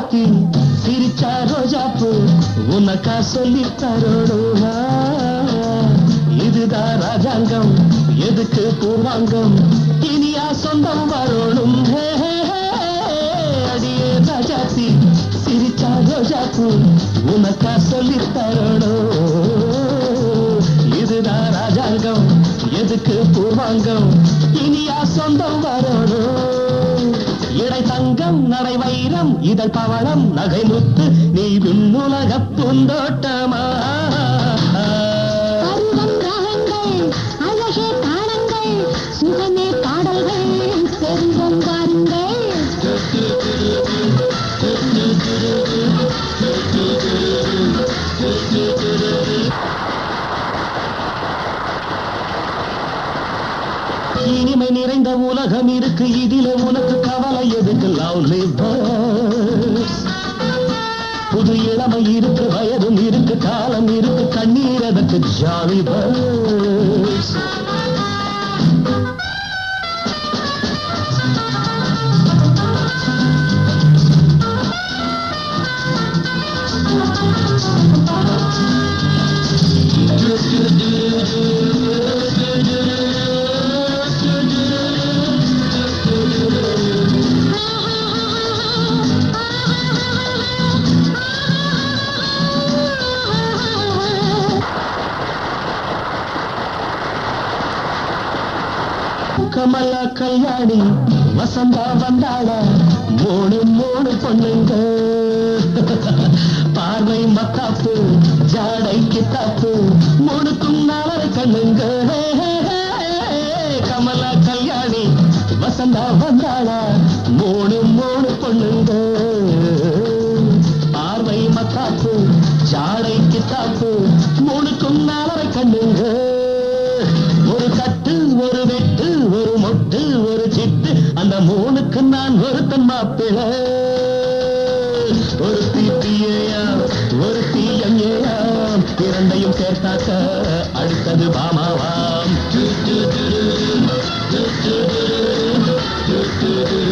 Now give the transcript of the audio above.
ராஜாத்தி சிரிச்சா ரோஜாப்பு உனக்கா சொல்லி தரோடுவா இதுதான் ராஜாங்கம் எதுக்கு பூர்வாங்கம் இனியா சொந்தம் வரணும் ஹே, ஹே, ஹே. அடியே ராஜாத்தி சிரிச்சா ரோஜாப்பு உனக்கா சொல்லி தரணும் இதுதான் ராஜாங்கம் எதுக்கு பூர்வாங்கம் இனியா சொந்தம் வரணும் இடை தங்கம் நடை வைரம் இதழ் பவளம் நகை முத்து நீ விண்ணுலக பூந்தோட்டமா பருவம் ராகங்கள் அழகே தாளங்கள் சுகமே பாடல்கள் செல்வம் வாருங்கள் இனிமை நிறைந்த உலகம் இருக்கு இதிலே உனக்கு கவலை எதுக்கு லவ்லி புது இளமை இருக்கு வயதும் இருக்கு காலம் இருக்கு கண்ணீர் அதற்கு ஜாலி பர்ஸ் கமலா கல்யாணி வசந்தா வந்தாளா மூணு மூணு பொண்ணுங்க பார்வை மத்தாப்பு ஜாடை கித்தாப்பு மூணுக்கும் நாலரை கண்ணுங்க ஹே, ஹே, ஹே. கமலா கல்யாணி வசந்தா வந்தாளா மூணு மூணு பொண்ணுங்க பார்வை மத்தாப்பு ஜாடை கித்தாப்பு மூணுக்கும் நாலரை கண்ணுங்க ஒரு கட்டு ஒரு வெட்டு ஒரு மொட்டு ஒரு சிட்டு அந்த மூணுக்கு நான் ஒருத்தன் மாப்பிள ஒரு தீப்பியேயா ஒரு தீயங்கேயாம் இரண்டையும் சேர்த்தாக்க அடுத்தது பாமாவாம்